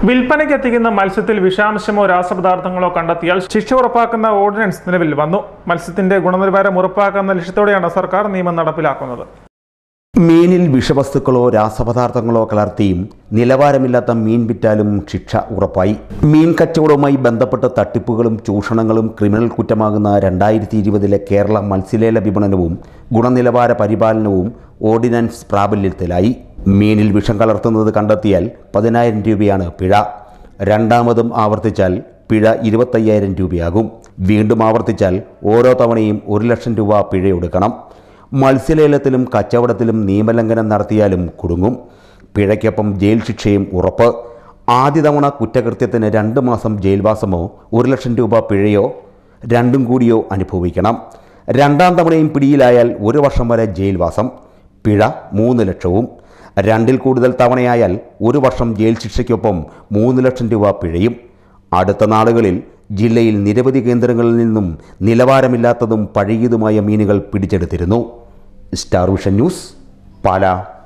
വിൽപ്പനയ്ക്ക് എത്തിക്കുന്ന മത്സ്യത്തിൽ വിഷാംശമോ രാസപദാർത്ഥങ്ങളോ കണ്ടെത്തിയാൽ ശിക്ഷ ഉറപ്പാക്കുന്ന ഓർഡിനൻസ് നിലവിൽ വന്നു മത്സ്യത്തിന്റെ ഗുണനിലവാരം ഉറപ്പാക്കുന്ന ലക്ഷ്യത്തോടെയാണ് സർക്കാർ നിയമം നടപ്പിലാക്കുന്നത് മീനിൽ വിഷവസ്തുക്കളോ രാസപദാർത്ഥങ്ങളോ കലർത്തിയും നിലവാരമില്ലാത്ത മീൻ വിറ്റാലും ശിക്ഷ ഉറപ്പായി മീൻ കച്ചവടവുമായി ബന്ധപ്പെട്ട തട്ടിപ്പുകളും ചൂഷണങ്ങളും ക്രിമിനൽ കുറ്റമാകുന്ന രണ്ടായിരത്തി ഇരുപതിലെ കേരള മത്സ്യലേല വിപണനവും ഗുണനിലവാര പരിപാലനവും ഓർഡിനൻസ് പ്രാബല്യത്തിലായി മീനിൽ വിഷം കലർത്തുന്നത് കണ്ടെത്തിയാൽ പതിനായിരം രൂപയാണ് പിഴ രണ്ടാമതും ആവർത്തിച്ചാൽ പിഴ ഇരുപത്തയ്യായിരം രൂപയാകും വീണ്ടും ആവർത്തിച്ചാൽ ഓരോ തവണയും ഒരു ലക്ഷം രൂപ പിഴയൊടുക്കണം മത്സ്യലേലത്തിലും കച്ചവടത്തിലും നിയമലംഘനം നടത്തിയാലും കുടുങ്ങും പിഴയ്ക്കൊപ്പം ജയിൽ ശിക്ഷയും ഉറപ്പ് ആദ്യ തവണ കുറ്റകൃത്യത്തിന് രണ്ട് മാസം ജയിൽവാസമോ ഒരു ലക്ഷം രൂപ പിഴയോ രണ്ടും കൂടിയോ അനുഭവിക്കണം രണ്ടാം തവണയും പിടിയിലായാൽ ഒരു വർഷം വരെ ജയിൽവാസം പിഴ മൂന്ന് ലക്ഷവും രണ്ടിൽ കൂടുതൽ തവണയായാൽ ഒരു വർഷം ജയിൽ ശിക്ഷയ്ക്കൊപ്പം മൂന്ന് ലക്ഷം രൂപ പിഴയും അടുത്ത നാളുകളിൽ ജില്ലയിൽ നിരവധി കേന്ദ്രങ്ങളിൽ നിന്നും നിലവാരമില്ലാത്തതും പഴകിയതുമായ മീനുകൾ പിടിച്ചെടുത്തിരുന്നു സ്റ്റാർ വിഷൻ ന്യൂസ് പാലാ